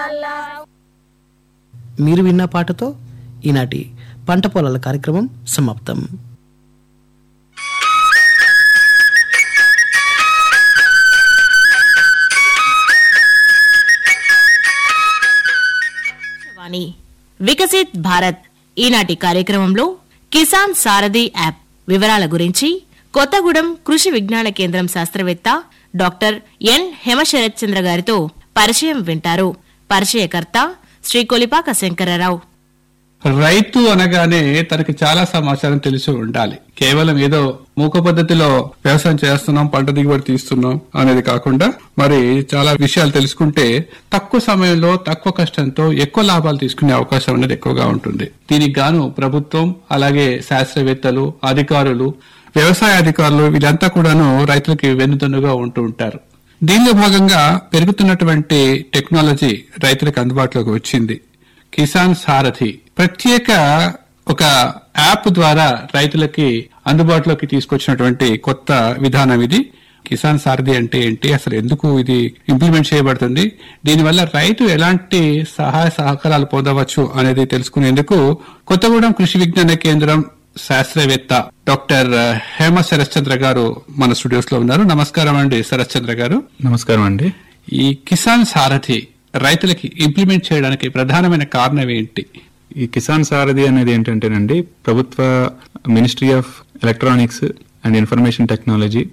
మీరు విన్న పాటతో ఈనాటి పంట పొలాల కార్యక్రమం సమాప్తం వాణి వికసిత్ భారత్ ఈనాటి కార్యక్రమంలో కిసాన్ సారథి యాప్ వివరాల గురించి కొత్తగూడెం కృషి విజ్ఞాన కేంద్రం శాస్త్రవేత్త డాక్టర్ ఎన్ హేమశరత్ చంద్ర గారితో పరిచయం వింటారు పరిచయకర్త శ్రీ కొలిపాక శంకరరావు రైతు అనగానే తనకి చాలా సమాచారం తెలిసి ఉండాలి కేవలం ఏదో మూక పద్ధతిలో వ్యవసాయం చేస్తున్నాం పంట దిగుబడి తీస్తున్నాం అనేది కాకుండా మరి చాలా విషయాలు తెలుసుకుంటే తక్కువ సమయంలో తక్కువ కష్టంతో ఎక్కువ లాభాలు తీసుకునే అవకాశం అనేది ఎక్కువగా ఉంటుంది దీనికి గాను ప్రభుత్వం అలాగే శాస్త్రవేత్తలు అధికారులు వ్యవసాయ అధికారులు వీళ్ళంతా కూడాను రైతులకి వెన్నుదన్నుగా ఉంటూ ఉంటారు దీనిలో భాగంగా పెరుగుతున్నటువంటి టెక్నాలజీ రైతులకు అందుబాటులోకి వచ్చింది కిసాన్ సారథి ప్రత్యేక ఒక యాప్ ద్వారా రైతులకి అందుబాటులోకి తీసుకొచ్చినటువంటి కొత్త విధానం ఇది కిసాన్ సారథి అంటే ఏంటి అసలు ఎందుకు ఇది ఇంప్లిమెంట్ చేయబడుతుంది దీనివల్ల రైతు ఎలాంటి సహాయ సహకారాలు పొందవచ్చు అనేది తెలుసుకునేందుకు కొత్తగూడెం కృషి విజ్ఞాన కేంద్రం శాస్త్రవేత్త డాక్టర్ హేమ శరశ్చంద్ర గారు మన స్టూడియోస్ లో ఉన్నారు నమస్కారం అండి శరశ్చంద్ర గారు నమస్కారం అండి ఈ కిసాన్ సారథి రైతులకి ఇంప్లిమెంట్ చేయడానికి ప్రధానమైన కారణం ఏంటి ఈ కిసాన్ సారథి అనేది ఏంటంటేనండి ప్రభుత్వ ministry of electronics and information technology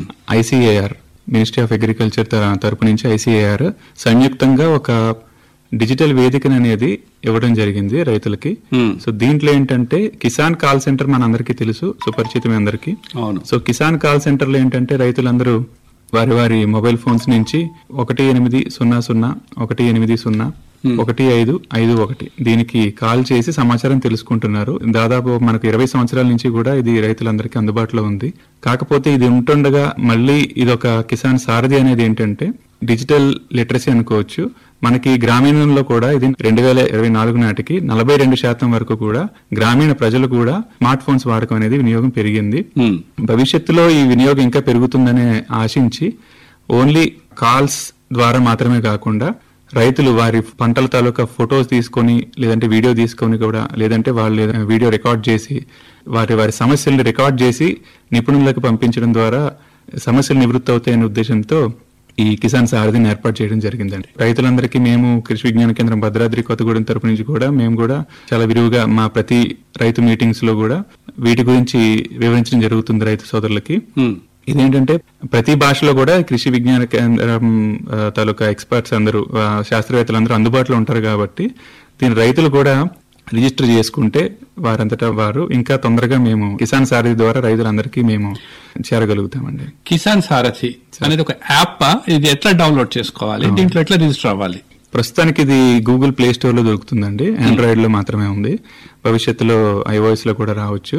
I C A R ministry of agriculture తరపు నుంచి ఐసిఏఆర్ సంయుక్తంగా ఒక డిజిటల్ వేదికను అనేది ఇవ్వడం జరిగింది రైతులకి సో దీంట్లో ఏంటంటే కిసాన్ కాల్ సెంటర్ మన అందరికీ తెలుసు సుపరిచితమే అందరికీ అవును సో కిసాన్ కాల్ సెంటర్లో ఏంటంటే రైతులందరూ వారి వారి మొబైల్ ఫోన్స్ నుంచి ఒకటి ఎనిమిది సున్నా సున్నా ఒకటి ఎనిమిది సున్నా ఒకటి ఐదు ఐదు ఒకటి దీనికి కాల్ చేసి సమాచారం తెలుసుకుంటున్నారు దాదాపు మనకు ఇరవై సంవత్సరాల నుంచి కూడా ఇది రైతులందరికీ అందుబాటులో ఉంది కాకపోతే ఇది ఉంటుండగా మళ్ళీ ఇది ఒక కిసాన్ సారథి అనేది ఏంటంటే డిజిటల్ లిటరసీ అనుకోవచ్చు మనకి గ్రామీణంలో కూడా ఇది రెండు వేల ఇరవై నాలుగు నాటికి నలభై రెండు శాతం వరకు కూడా గ్రామీణ ప్రజలు కూడా స్మార్ట్ ఫోన్స్ వాడకం అనేది వినియోగం పెరిగింది భవిష్యత్తులో ఈ వినియోగం ఇంకా పెరుగుతుందనే ఆశించి ఓన్లీ కాల్స్ ద్వారా మాత్రమే కాకుండా రైతులు వారి పంటల తాలూకా ఫొటోస్ తీసుకొని లేదంటే వీడియో తీసుకొని కూడా లేదంటే వాళ్ళు వీడియో రికార్డ్ చేసి వారి వారి సమస్యల్ని రికార్డ్ చేసి నిపుణులకు పంపించడం ద్వారా సమస్యలు నివృత్తి అవుతాయనే ఉద్దేశంతో ఈ కిసాన్ సారథిని ఏర్పాటు చేయడం జరిగిందండి రైతులందరికీ మేము కృషి విజ్ఞాన కేంద్రం భద్రాద్రి కొత్తగూడెం తరపు నుంచి కూడా మేము కూడా చాలా విరివిగా మా ప్రతి రైతు మీటింగ్స్ లో కూడా వీటి గురించి వివరించడం జరుగుతుంది రైతు సోదరులకి ఇదేంటంటే ప్రతి భాషలో కూడా కృషి విజ్ఞాన కేంద్రం ఆ, తాలూకా ఎక్స్పర్ట్స్ అందరూ ఆ, శాస్త్రవేత్తలు అందరూ అందుబాటులో ఉంటారు కాబట్టి దీని రైతులు కూడా రిజిస్టర్ చేసుకుంటే వారంతటా వారు ఇంకా తొందరగా మేము కిసాన్ సారథి ద్వారా రైతులందరికీ మేము చేరగలుగుతామండి కిసాన్ సారథి అనేది ఒక యాప్ ఇది ఎట్లా డౌన్లోడ్ చేసుకోవాలి దీంట్లో ఎట్లా రిజిస్టర్ అవ్వాలి ప్రస్తుతానికి ఇది గూగుల్ ప్లే స్టోర్ లో దొరుకుతుందండి ఆండ్రాయిడ్ లో మాత్రమే ఉంది భవిష్యత్తులో ఐఓఎస్ లో కూడా రావచ్చు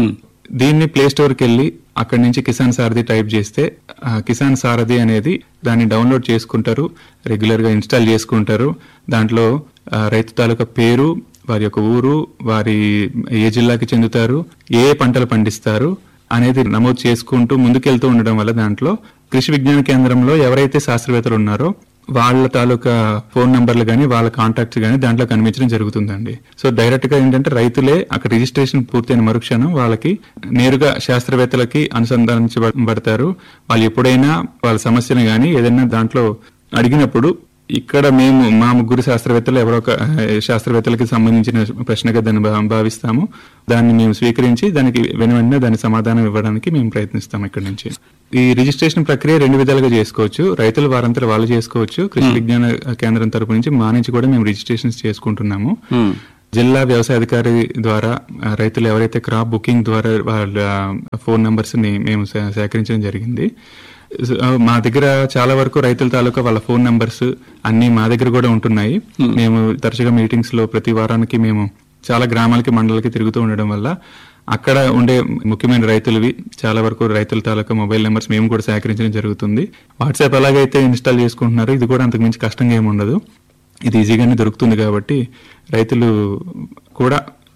దీన్ని ప్లే స్టోర్ కి వెళ్ళి అక్కడి నుంచి కిసాన్ సారథి టైప్ చేస్తే ఆ కిసాన్ సారథి అనేది దాన్ని డౌన్లోడ్ చేసుకుంటారు రెగ్యులర్ గా ఇన్స్టాల్ చేసుకుంటారు దాంట్లో ఆ, రైతు తాలూకా పేరు వారి యొక్క ఊరు వారి ఏ జిల్లాకి చెందుతారు ఏ పంటలు పండిస్తారు అనేది నమోదు చేసుకుంటూ ముందుకెళ్తూ ఉండడం వల్ల దాంట్లో కృషి విజ్ఞాన కేంద్రంలో ఎవరైతే శాస్త్రవేత్తలు ఉన్నారో వాళ్ళ తాలూకా ఫోన్ నంబర్లు కానీ వాళ్ళ కాంటాక్ట్స్ కానీ దాంట్లో కనిపించడం జరుగుతుందండి సో డైరెక్ట్ గా ఏంటంటే రైతులే అక్కడ రిజిస్ట్రేషన్ పూర్తయిన మరుక్షణం వాళ్ళకి నేరుగా శాస్త్రవేత్తలకి అనుసంధానించబడతారు వాళ్ళు ఎప్పుడైనా వాళ్ళ సమస్యను కానీ ఏదైనా దాంట్లో అడిగినప్పుడు ఇక్కడ మేము మా ముగ్గురు శాస్త్రవేత్తలు ఎవరో ఒక ఆ, శాస్త్రవేత్తలకి సంబంధించిన ప్రశ్నగా దాన్ని భా- భావిస్తాము దాన్ని మేము స్వీకరించి దానికి వెను వెంటనే దాని సమాధానం ఇవ్వడానికి మేము ప్రయత్నిస్తాం ఇక్కడ నుంచి ఈ రిజిస్ట్రేషన్ ప్రక్రియ రెండు విధాలుగా చేసుకోవచ్చు రైతులు వారంతా వాళ్ళు చేసుకోవచ్చు కృషి విజ్ఞాన కేంద్రం తరపు నుంచి మా నుంచి కూడా మేము రిజిస్ట్రేషన్స్ చేసుకుంటున్నాము జిల్లా వ్యవసాయ అధికారి ద్వారా ఆ, రైతులు ఎవరైతే క్రాప్ బుకింగ్ ద్వారా వాళ్ళ ఫోన్ నంబర్స్ ని మేము సే- సేకరించడం జరిగింది స- ఆ, మా దగ్గర చాలా వరకు రైతుల తాలూకా వాళ్ళ ఫోన్ నంబర్స్ అన్ని మా దగ్గర కూడా ఉంటున్నాయి మేము తరచుగా మీటింగ్స్ లో ప్రతి వారానికి మేము చాలా గ్రామాలకి మండలకి తిరుగుతూ ఉండడం వల్ల అక్కడ ఉండే ముఖ్యమైన రైతులవి చాలా వరకు రైతుల తాలూకా మొబైల్ నెంబర్స్ మేము కూడా సేకరించడం జరుగుతుంది వాట్సాప్ ఎలాగైతే ఇన్స్టాల్ చేసుకుంటున్నారో ఇది కూడా అంతకు మించి కష్టంగా ఏమి ఉండదు ఇది ఈజీగానే దొరుకుతుంది కాబట్టి రైతులు కూడా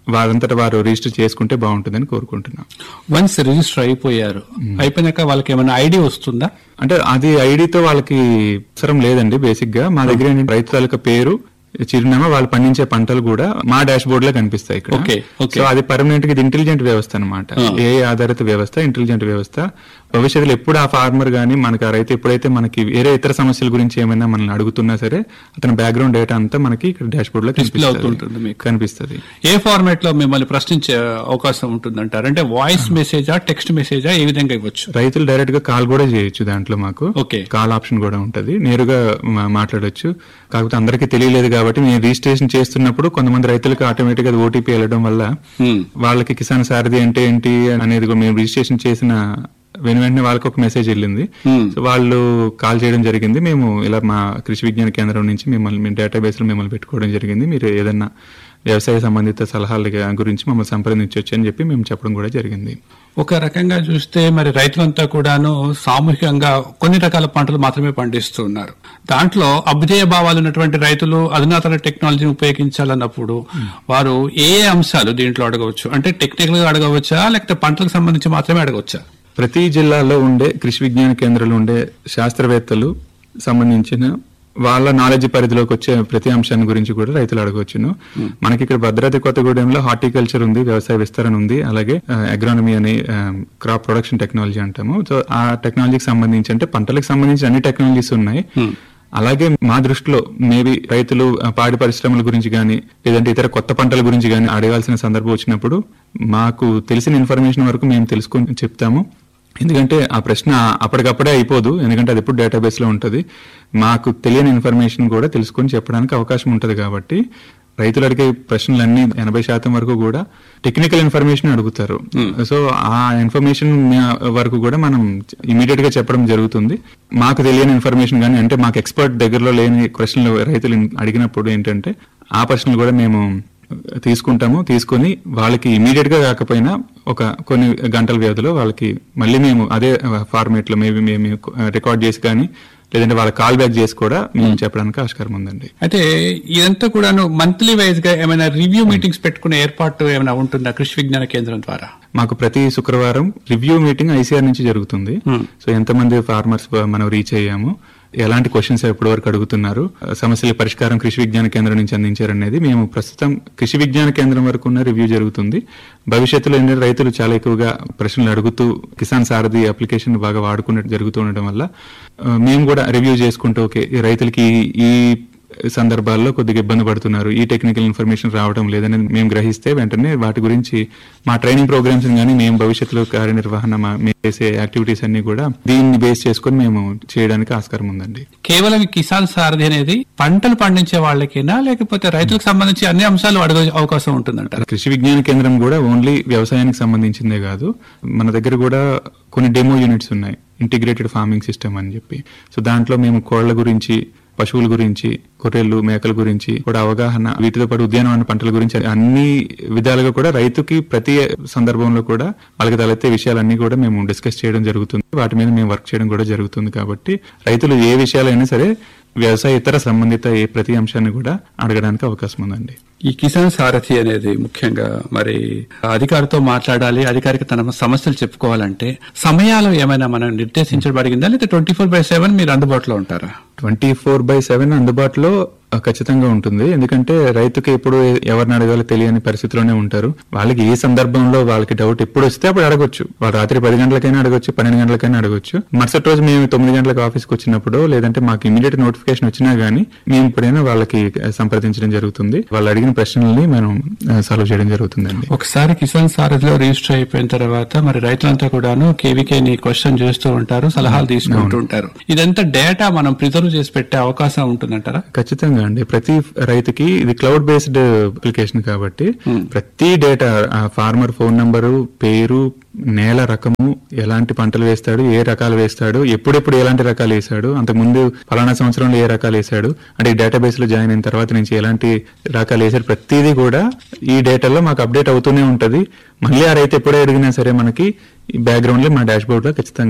వారంతటా వారు రిజిస్టర్ చేసుకుంటే బాగుంటుందని కోరుకుంటున్నాం వన్స్ రిజిస్టర్ అయిపోయారు అయిపోయినాక వాళ్ళకి ఏమైనా ఐడి వస్తుందా అంటే అది ఐడితో వాళ్ళకి అవసరం లేదండి బేసిక్ గా మా దగ్గర ఏంటంటే రైతు తాలూకా పేరు చిరునామా వాళ్ళు పండించే పంటలు కూడా మా డాష్ బోర్డ్ లో కనిపిస్తాయి ఇక్కడ Okay, okay. సో అది పర్మనెంట్ గా ఇది ఇంటెలిజెంట్ వ్యవస్థ అనమాట Ah. ఏ ఆధారిత వ్యవస్థ ఇంటెలిజెంట్ వ్యవస్థ భవిష్యత్తులో ఎప్పుడు ఆ ఫార్మర్ గానీ మనకి ఆ రైతు ఎప్పుడైతే మనకి వేరే ఇతర సమస్యల గురించి ఏమైనా మనల్ని అడుగుతున్నా సరే అతని బ్యాక్గ్రౌండ్ డేటా అంతా మనకి ఇక్కడ డాష్ బోర్డ్ లో Display అవుతుంటుంది కనిపిస్తుంది మీకు. కనిపిస్తుంది ఏ ఫార్మాట్ లో మిమ్మల్ని ప్రశ్నించే అవకాశం ఉంటుందంటారు అంటే వాయిస్ మెసేజా టెక్స్ట్ మెసేజా ఏ విధంగా ఇవ్వచ్చు రైతులు డైరెక్ట్ గా కాల్ కూడా చేయొచ్చు దాంట్లో మాకు ఓకే. కాల్ ఆప్షన్ కూడా ఉంటది నేరుగా మా- మాట్లాడొచ్చు కాకపోతే అందరికీ తెలియలేదు కాబట్టి మేము రిజిస్ట్రేషన్ చేస్తున్నప్పుడు కొంతమంది రైతులకు ఆటోమేటిక్ గా ఓటీపీ వెళ్ళడం వల్ల Hmm. వాళ్ళకి కిసాన్ సారథి అంటే ఏంటి అనేది కూడా మేము రిజిస్ట్రేషన్ చేసిన వెను వెంటనే వాళ్ళకి ఒక మెసేజ్ వెళ్ళింది Hmm. సో వాళ్ళు కాల్ చేయడం జరిగింది మేము ఇలా మా కృషి విజ్ఞాన కేంద్రం నుంచి మిమ్మల్ని మేము డేటాబేస్ లో మిమ్మల్ని పెట్టుకోవడం జరిగింది మీరు ఏదన్నా వ్యవసాయ సంబంధిత సలహాల గురించి మమ్మల్ని సంప్రదించవచ్చు అని చెప్పి మేము చెప్పడం కూడా జరిగింది ఒక రకంగా చూస్తే మరి రైతులంతా కూడాను సామూహికంగా కొన్ని రకాల పంటలు మాత్రమే పండిస్తూ ఉన్నారు దాంట్లో అభ్యుదయ భావాలు ఉన్నటువంటి రైతులు అధునాతన టెక్నాలజీని ఉపయోగించాలన్నప్పుడు వారు ఏ ఏ అంశాలు దీంట్లో అడగవచ్చు అంటే టెక్నికల్ గా అడగవచ్చా లేకపోతే పంటలకు సంబంధించి మాత్రమే అడగవచ్చా ప్రతి జిల్లాలో ఉండే కృషి విజ్ఞాన కేంద్రాలు ఉండే శాస్త్రవేత్తలు సంబంధించిన వాళ్ళ నాలెడ్జ్ పరిధిలోకి వచ్చే ప్రతి అంశాన్ని గురించి కూడా రైతులు అడగవచ్చును మనకి ఇక్కడ భద్రాద్రి కొత్తగూడెంలో హార్టికల్చర్ ఉంది వ్యవసాయ విస్తరణ ఉంది అలాగే అగ్రానమీ అనే క్రాప్ ప్రొడక్షన్ టెక్నాలజీ అంటాము సో ఆ టెక్నాలజీకి సంబంధించి అంటే పంటలకు సంబంధించి అన్ని టెక్నాలజీస్ ఉన్నాయి అలాగే మా దృష్టిలో మేబీ రైతులు ఆ, పాడి పరిశ్రమల గురించి కానీ లేదంటే ఇతర కొత్త పంటల గురించి కానీ అడగాల్సిన సందర్భం వచ్చినప్పుడు మాకు తెలిసిన ఇన్ఫర్మేషన్ వరకు మేము తెలుసుకొని చెప్తాము ఎందుకంటే ఆ ప్రశ్న అప్పటికప్పుడే అయిపోదు ఎందుకంటే అది ఎప్పుడు డేటాబేస్ లో ఉంటది మాకు తెలియని ఇన్ఫర్మేషన్ కూడా తెలుసుకొని చెప్పడానికి అవకాశం ఉంటది కాబట్టి రైతులు అడిగే ప్రశ్నలన్నీ ఎనభై శాతం వరకు కూడా టెక్నికల్ ఇన్ఫర్మేషన్ అడుగుతారు సో ఆ ఇన్ఫర్మేషన్ వరకు కూడా మనం ఇమీడియట్ గా చెప్పడం జరుగుతుంది మాకు తెలియని ఇన్ఫర్మేషన్ కానీ అంటే మాకు ఎక్స్పర్ట్ దగ్గరలో లేని ప్రశ్నలు రైతులు అడిగినప్పుడు ఏంటంటే ఆ ప్రశ్నలు కూడా మేము తీసుకుంటాము తీసుకొని వాళ్ళకి ఇమీడియట్ గా కాకపోయినా ఒక కొన్ని గంటల వ్యవధిలో వాళ్ళకి మళ్ళీ మేము అదే ఫార్మేట్ లో మేబీ మేము రికార్డ్ చేసి కానీ లేదంటే వాళ్ళ కాల్ బ్యాక్ చేసి కూడా మేము చెప్పడానికి ఆస్కారం ఉందండి అయితే ఇదంతా కూడాను మంత్లీ వైజ్ గా ఏమైనా రివ్యూ మీటింగ్స్ పెట్టుకునే ఏర్పాటు ఏమైనా ఉంటుందా కృషి విజ్ఞాన కేంద్రం ద్వారా మాకు ప్రతి శుక్రవారం రివ్యూ మీటింగ్ ఐసీఆర్ నుంచి జరుగుతుంది సో ఎంతమంది ఫార్మర్స్ మనం రీచ్ అయ్యాము ఎలాంటి క్వశ్చన్స్ ఎప్పటి వరకు అడుగుతున్నారు సమస్యల పరిష్కారం కృషి విజ్ఞాన కేంద్రం నుంచి అందించారనేది మేము ప్రస్తుతం కృషి విజ్ఞాన కేంద్రం వరకు ఉన్న రివ్యూ జరుగుతుంది భవిష్యత్తులో ఏంటంటే రైతులు చాలా ఎక్కువగా ప్రశ్నలు అడుగుతూ కిసాన్ సారథి అప్లికేషన్ బాగా వాడుకున్నట్టు జరుగుతూ ఉండడం వల్ల ఆ, మేము కూడా రివ్యూ చేసుకుంటూ ఓకే ఈ రైతులకి ఈ సందర్భాల్లో కొద్దిగా ఇబ్బంది పడుతున్నారు ఈ టెక్నికల్ ఇన్ఫర్మేషన్ రావడం లేదని మేము గ్రహిస్తే వెంటనే వాటి గురించి మా ట్రైనింగ్ ప్రోగ్రామ్స్ కానీ మేము భవిష్యత్తులో కార్యనిర్వహణ మా- మేము చేసే యాక్టివిటీస్ అన్ని కూడా దీన్ని బేస్ చేసుకొని మేము చేయడానికి ఆస్కారం ఉందండి కేవలం ఈ కిసాన్ సారథి అనేది పంటలు పండించే వాళ్ళకేనా లేకపోతే రైతులకు సంబంధించి అన్ని అంశాలు అడగ అవకాశం ఉంటుందంటారు కృషి విజ్ఞాన కేంద్రం కూడా ఓన్లీ వ్యవసాయానికి సంబంధించిందే కాదు మన దగ్గర కూడా కొన్ని డెమో యూనిట్స్ ఉన్నాయి ఇంటిగ్రేటెడ్ ఫార్మింగ్ సిస్టమ్ అని చెప్పి సో దాంట్లో మేము కోళ్ల గురించి పశువుల గురించి గొర్రెలు మేకల గురించి కూడా అవగాహన వీటితో పాటు ఉద్యానవన పంటల గురించి అన్ని విధాలుగా కూడా రైతుకి ప్రతి సందర్భంలో కూడా వాళ్ళకి తలెత్తే విషయాలన్నీ కూడా మేము డిస్కస్ చేయడం జరుగుతుంది వాటి మీద మేము వర్క్ చేయడం కూడా జరుగుతుంది కాబట్టి రైతులు ఏ విషయాలైనా సరే వ్యవసాయ ఇతర సంబంధిత ఏ ప్రతి అంశాన్ని కూడా అడగడానికి అవకాశం ఉందండి ఈ కిసాన్ సారథి అనేది ముఖ్యంగా మరి అధికారితో మాట్లాడాలి అధికారికి తన సమస్యలు చెప్పుకోవాలంటే సమయాలు ఏమైనా మనం నిర్దేశించబడిందా లేదా ట్వంటీ ఫోర్ బై సెవెన్ మీరు అందుబాటులో ఉంటారా ట్వంటీ ఫోర్ బై సెవెన్ అందుబాటులో ఆ, ఖచ్చితంగా ఉంటుంది ఎందుకంటే రైతుకి ఎప్పుడు ఎవరిని అడగాలో తెలియని పరిస్థితిలోనే ఉంటారు వాళ్ళకి ఏ సందర్భంలో వాళ్ళకి డౌట్ ఎప్పుడు వస్తే అప్పుడు అడగొచ్చు వాళ్ళు రాత్రి పది గంటలకైనా అడగొచ్చు పన్నెండు గంటలకైనా అడగొచ్చు మరుసటి రోజు మేము తొమ్మిది గంటలకు ఆఫీస్కి వచ్చినప్పుడు లేదంటే మాకు ఇమీడియట్ నోటిఫికేషన్ వచ్చినా గానీ మేము ఇప్పుడైనా వాళ్ళకి ఆ, సంప్రదించడం జరుగుతుంది వాళ్ళు అడిగిన ప్రశ్నల్ని మనం సాల్వ్ చేయడం జరుగుతుందండి ఒకసారి కిసాన్ సారథిలో రిజిస్టర్ అయిపోయిన తర్వాత మరి రైతులంతా కూడాను కేవీకే ని క్వశ్చన్ చేస్తూ ఉంటారు సలహాలు తీసుకుంటూ ఉంటారు ఇదంతా డేటా మనం ప్రిజర్వ్ చేసి పెట్టే అవకాశం ఉంటుందంటారా ఖచ్చితంగా అండి ప్రతి రైతుకి ఇది క్లౌడ్ బేస్డ్ అప్లికేషన్ కాబట్టి ప్రతి డేటా ఆ ఫార్మర్ ఫోన్ నంబరు పేరు నేల రకము ఎలాంటి పంటలు వేస్తాడు ఏ రకాలు వేస్తాడు ఎప్పుడెప్పుడు ఎలాంటి రకాలు వేసాడు అంతకుముందు ఫలానా సంవత్సరంలో ఏ రకాలు వేసాడు అంటే ఈ డేటాబేస్ లో జాయిన్ అయిన తర్వాత నుంచి ఎలాంటి రకాలు వేసాడు ప్రతిదీ కూడా ఈ డేటాలో మాకు అప్డేట్ అవుతూనే ఉంటది మళ్ళీ ఆ రైతు ఎప్పుడే అడిగినా సరే మనకి ఈ బ్యాక్గ్రౌండ్ లో మా డాష్ బోర్డ్ లో ఖచ్చితంగా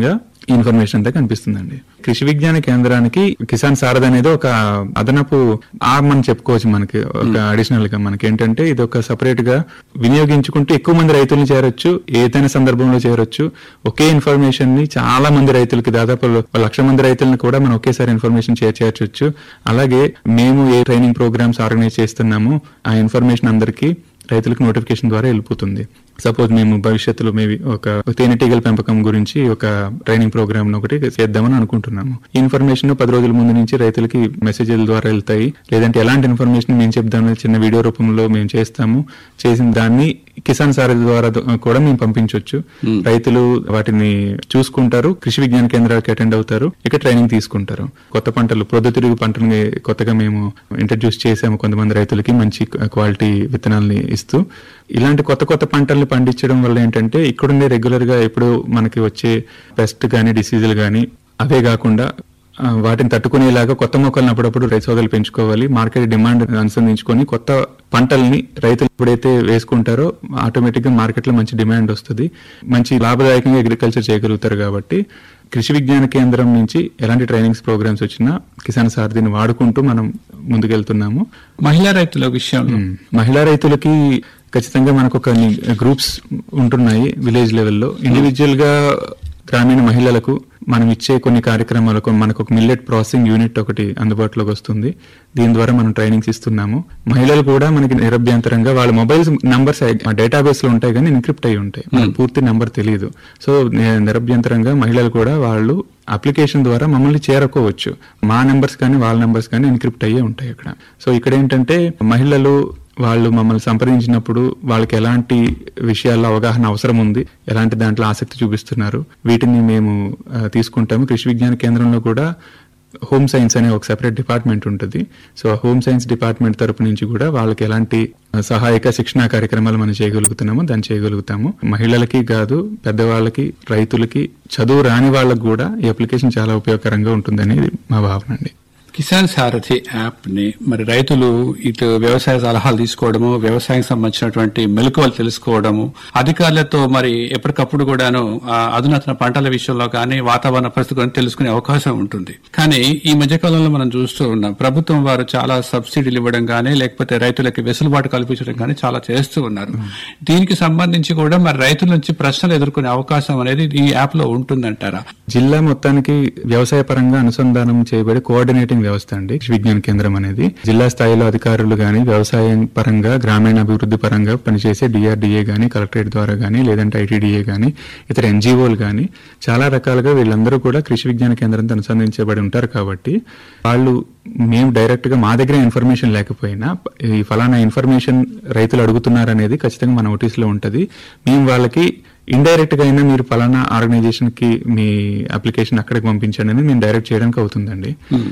ఇన్ఫర్మేషన్ అంతా కనిపిస్తుందండి కృషి విజ్ఞాన కేంద్రానికి కిసాన్ సారథ్ అనేది ఒక అదనపు ఆర్మ్ అని చెప్పుకోవచ్చు మనకి ఒక అడిషనల్ గా మనకి ఏంటంటే ఇది ఒక సపరేట్ గా వినియోగించుకుంటే ఎక్కువ మంది రైతులను చేరొచ్చు ఏదైనా సందర్భంలో చేరొచ్చు ఒకే ఇన్ఫర్మేషన్ ని చాలా మంది రైతులకి దాదాపు ఒక లక్ష మంది రైతులను కూడా మనం ఒకేసారి ఇన్ఫర్మేషన్ షేర్ చేయొచ్చు అలాగే మేము ఏ ట్రైనింగ్ ప్రోగ్రామ్స్ ఆర్గనైజ్ చేస్తున్నామో ఆ ఇన్ఫర్మేషన్ అందరికీ రైతులకు నోటిఫికేషన్ ద్వారా వెళ్ళిపోతుంది సపోజ్ మేము భవిష్యత్తులో మేబీ ఒక తేనెటీగల పెంపకం గురించి ఒక ట్రైనింగ్ ప్రోగ్రామ్ ఒకటి చేద్దామని అనుకుంటున్నాము ఈ ఇన్ఫర్మేషన్ పది రోజుల ముందు నుంచి రైతులకి మెసేజ్ల ద్వారా వెళ్తాయి లేదంటే ఎలాంటి ఇన్ఫర్మేషన్ మేము చెప్దామని చిన్న వీడియో రూపంలో మేము చేస్తాము చేసిన దాన్ని కిసాన్ సారథి ద్వారా ద- కూడా మేము పంపించవచ్చు రైతులు వాటిని చూసుకుంటారు కృషి విజ్ఞాన కేంద్రాలకు అటెండ్ అవుతారు ఇక్కడ ట్రైనింగ్ తీసుకుంటారు కొత్త పంటలు ప్రొద్దుతిరుగు పంటని కొత్తగా మేము ఇంట్రడ్యూస్ చేసాము కొంతమంది రైతులకి మంచి క్వాలిటీ విత్తనాలని ఇస్తూ ఇలాంటి కొత్త కొత్త పంటల్ని పండించడం వల్ల ఏంటంటే ఇక్కడుండే రెగ్యులర్ గా ఎప్పుడు మనకి వచ్చే పెస్ట్ గానీ డిసీజులు గానీ అవే కాకుండా ఆ, వాటిని తట్టుకునేలాగా కొత్త మొక్కలను అప్పుడప్పుడు రైతు సోదరులు పెంచుకోవాలి మార్కెట్ డిమాండ్ అనుసంధించుకొని కొత్త పంటల్ని రైతులు ఎప్పుడైతే వేసుకుంటారో ఆటోమేటిక్ గా మార్కెట్ లో మంచి డిమాండ్ వస్తుంది మంచి లాభదాయకంగా అగ్రికల్చర్ చేయగలుగుతారు కాబట్టి కృషి విజ్ఞాన కేంద్రం నుంచి ఎలాంటి ట్రైనింగ్స్ ప్రోగ్రామ్స్ వచ్చినా కిసాన్ సారథిని వాడుకుంటూ మనం ముందుకెళ్తున్నాము మహిళా రైతుల విషయంలో మ్మ్. మహిళా రైతులకి ఖచ్చితంగా మనకు ఒక గ్రూప్స్ ఉంటున్నాయి విలేజ్ లెవెల్లో ఇండివిజువల్ గా గ్రామీణ మహిళలకు మనం ఇచ్చే కొన్ని కార్యక్రమాలకు మనకు ఒక మిల్లెట్ ప్రాసెసింగ్ యూనిట్ ఒకటి అందుబాటులోకి వస్తుంది దీని ద్వారా మనం ట్రైనింగ్స్ ఇస్తున్నాము మహిళలు కూడా మనకి నిరభ్యంతరంగా వాళ్ళ మొబైల్స్ నంబర్స్ డేటాబేస్ లో ఉంటాయి కానీ ఎన్క్రిప్ట్ అయి ఉంటాయి మనకు పూర్తి నంబర్ తెలియదు సో ని- నిరభ్యంతరంగా మహిళలు కూడా వాళ్ళు అప్లికేషన్ ద్వారా మమ్మల్ని చేరుకోవచ్చు మా నెంబర్స్ కానీ వాళ్ళ నెంబర్స్ కానీ ఎన్క్రిప్ట్ అయ్యే ఉంటాయి అక్కడ సో ఇక్కడ ఏంటంటే మహిళలు వాళ్ళు మమ్మల్ని సంప్రదించినప్పుడు వాళ్ళకి ఎలాంటి విషయాల్లో అవగాహన అవసరం ఉంది ఎలాంటి దాంట్లో ఆసక్తి చూపిస్తున్నారు వీటిని మేము ఆ, తీసుకుంటాము కృషి విజ్ఞాన కేంద్రంలో కూడా హోమ్ సైన్స్ అనే ఒక సెపరేట్ డిపార్ట్మెంట్ ఉంటుంది సో ఆ హోమ్ సైన్స్ డిపార్ట్మెంట్ తరపు నుంచి కూడా వాళ్ళకి ఎలాంటి ఆ, సహాయక శిక్షణా కార్యక్రమాలు మనం చేయగలుగుతున్నామో దాన్ని చేయగలుగుతాము మహిళలకి కాదు పెద్దవాళ్ళకి రైతులకి చదువు రాని వాళ్ళకి కూడా ఈ అప్లికేషన్ చాలా ఉపయోగకరంగా ఉంటుందనేది మా భావన అండి కిసాన్ సారథి యాప్ ని మరి రైతులు ఇటు వ్యవసాయ సలహాలు తీసుకోవడము వ్యవసాయం సంబంధించినటువంటి మెలకువలు తెలుసుకోవడము అధికారులతో మరి ఎప్పటికప్పుడు కూడాను ఆ, అధునాతన పంటల విషయంలో కానీ వాతావరణ పరిస్థితి గురించి తెలుసుకునే అవకాశం ఉంటుంది కానీ ఈ మధ్య కాలంలో మనం చూస్తూ ఉన్నాం ప్రభుత్వం వారు చాలా సబ్సిడీలు ఇవ్వడం కానీ లేకపోతే రైతులకి వెసులుబాటు కల్పించడం కానీ చాలా చేస్తూ ఉన్నారు దీనికి సంబంధించి కూడా మరి రైతుల నుంచి ప్రశ్నలు ఎదుర్కొనే అవకాశం అనేది ఈ యాప్ లో ఉంటుందంటారా జిల్లా మొత్తానికి వ్యవసాయ పరంగా అనుసంధానం చేయబడే కోఆర్డినేటింగ్ వ్యవస్థ అండి కృషి విజ్ఞాన కేంద్రం అనేది జిల్లా స్థాయిలో అధికారులు గాని వ్యవసాయం పరంగా గ్రామీణ అభివృద్ధి పరంగా పనిచేసే డిఆర్డిఏ గాని కలెక్టరేట్ ద్వారా గాని లేదంటే ఐటీడీఏ గాని ఇతర ఎన్జిఓలు గాని చాలా రకాలుగా వీళ్ళందరూ కూడా కృషి విజ్ఞాన కేంద్రంతో అనుసంధించబడి ఉంటారు కాబట్టి వాళ్ళు మేము డైరెక్ట్ గా మా దగ్గర ఇన్ఫర్మేషన్ లేకపోయినా ఈ ఫలానా ఇన్ఫర్మేషన్ రైతులు అడుగుతున్నారు అనేది ఖచ్చితంగా మా నోటీస్ లో ఉంటది మేము వాళ్ళకి ఇండైరెక్ట్ గా అయినా మీరు ఫలానా ఆర్గనైజేషన్ కి మీ అప్లికేషన్ అక్కడికి పంపించండి అని మేము డైరెక్ట్ చేయడానికి అవుతుందండి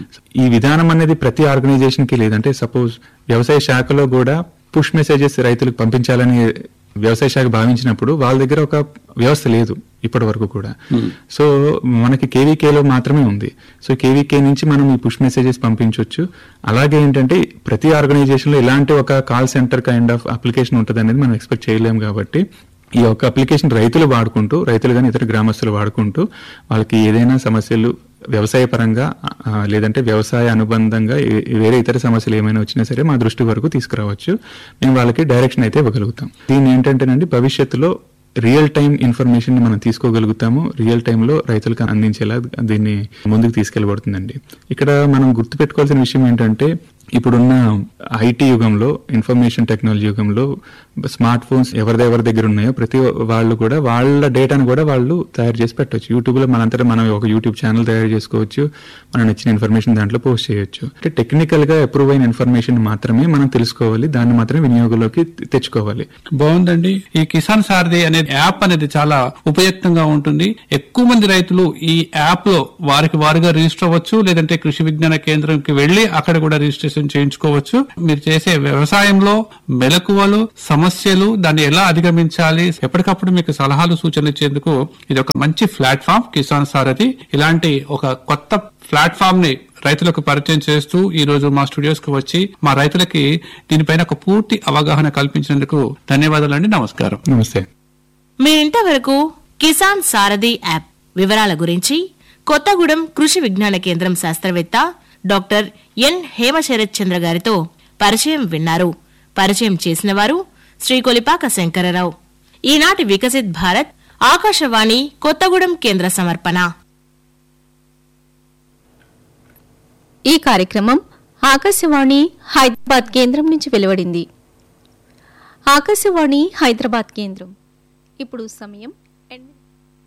ఈ విధానం అనేది ప్రతి ఆర్గనైజేషన్ కి లేదంటే సపోజ్ వ్యవసాయ శాఖలో కూడా పుష్ మెసేజెస్ రైతులకు పంపించాలని వ్యవసాయ శాఖ భావించినప్పుడు వాళ్ళ దగ్గర ఒక వ్యవస్థ లేదు ఇప్పటి వరకు కూడా సో మనకి కేవీకేలో మాత్రమే ఉంది సో కేవీకే నుంచి మనం ఈ పుష్ మెసేజెస్ పంపించవచ్చు అలాగే ఏంటంటే ప్రతి ఆర్గనైజేషన్ లో ఇలాంటి ఒక call centre kind of application ఉంటుంది అనేది మనం ఎక్స్పెక్ట్ చేయలేం కాబట్టి ఈ యొక్క అప్లికేషన్ రైతులు వాడుకుంటూ రైతులు కానీ ఇతర గ్రామస్తులు వాడుకుంటూ వాళ్ళకి ఏదైనా సమస్యలు వ్యవసాయ పరంగా ఆ, లేదంటే వ్యవసాయ అనుబంధంగా ఏ- వేరే ఇతర సమస్యలు ఏమైనా వచ్చినా సరే మా దృష్టి వరకు తీసుకురావచ్చు మేము వాళ్ళకి డైరెక్షన్ అయితే ఇవ్వగలుగుతాం దీన్ని ఏంటంటేనండి భవిష్యత్తులో రియల్ టైం ఇన్ఫర్మేషన్ ని మనం తీసుకోగలుగుతాము రియల్ టైంలో రైతులకు అందించేలా దీన్ని ముందుకు తీసుకెళ్లబడుతుందండి ఇక్కడ మనం గుర్తుపెట్టుకోవాల్సిన విషయం ఏంటంటే ఇప్పుడున్న ఐటీ యుగంలో ఇన్ఫర్మేషన్ టెక్నాలజీ యుగంలో స్మార్ట్ ఫోన్స్ ఎవరిది ఎవరి దగ్గర ఉన్నాయో ప్రతి వాళ్ళు కూడా వాళ్ళ డేటాను కూడా వాళ్ళు తయారు చేసి పెట్టవచ్చు యూట్యూబ్ లో మనంతటా మనం ఒక యూట్యూబ్ ఛానల్ తయారు చేసుకోవచ్చు మనం నచ్చిన ఇన్ఫర్మేషన్ దాంట్లో పోస్ట్ చేయొచ్చు అంటే టెక్నికల్ గా అప్రూవ్ అయిన ఇన్ఫర్మేషన్ మాత్రమే మనం తెలుసుకోవాలి దాన్ని మాత్రమే వినియోగంలోకి తెచ్చుకోవాలి బాగుందండి ఈ కిసాన్ సారథి అనే యాప్ అనేది చాలా ఉపయుక్తంగా ఉంటుంది ఎక్కువ మంది రైతులు ఈ యాప్ లో వారికి వారుగా రిజిస్టర్ అవ్వచ్చు లేదంటే కృషి విజ్ఞాన కేంద్రంకి వెళ్లి అక్కడ కూడా రిజిస్ట్రేషన్ చేయించుకోవచ్చు మీరు చేసే వ్యవసాయంలో మెలకువలు సమస్యలు దాన్ని ఎలా అధిగమించాలి ఎప్పటికప్పుడు మీకు సలహాలు సూచనలు ఇచ్చేందుకు ఇది ఒక మంచి ప్లాట్ఫామ్ కిసాన్ సారథి ఇలాంటి ఒక కొత్త ప్లాట్ఫామ్ ని రైతులకు పరిచయం చేస్తూ ఈ రోజు మా స్టూడియోస్ కు వచ్చి మా రైతులకి దీనిపైన ఒక పూర్తి అవగాహన కల్పించినందుకు ధన్యవాదాలండి నమస్కారం నమస్తే మీరింతవరకు కిసాన్ సారథి యాప్ వివరాల గురించి కొత్తగూడెం కృషి విజ్ఞాన కేంద్రం శాస్త్రవేత్త డాక్టర్ ఎన్ హేమశరత్ చంద్ర గారితో పరిచయం విన్నారు పరిచయం చేసిన వారు శ్రీకొలిపాక శంకరరావు ఈనాటి వికసిత్ భారత్ ఆకాశవాణి కొత్తగూడెం కేంద్ర సమర్పణ ఈ కార్యక్రమం ఆకాశవాణి హైదరాబాద్ కేంద్రం నుంచి వెలువడింది ఆకాశవాణి హైదరాబాద్ కేంద్రం ఇప్పుడు సమయం ఎనిమిది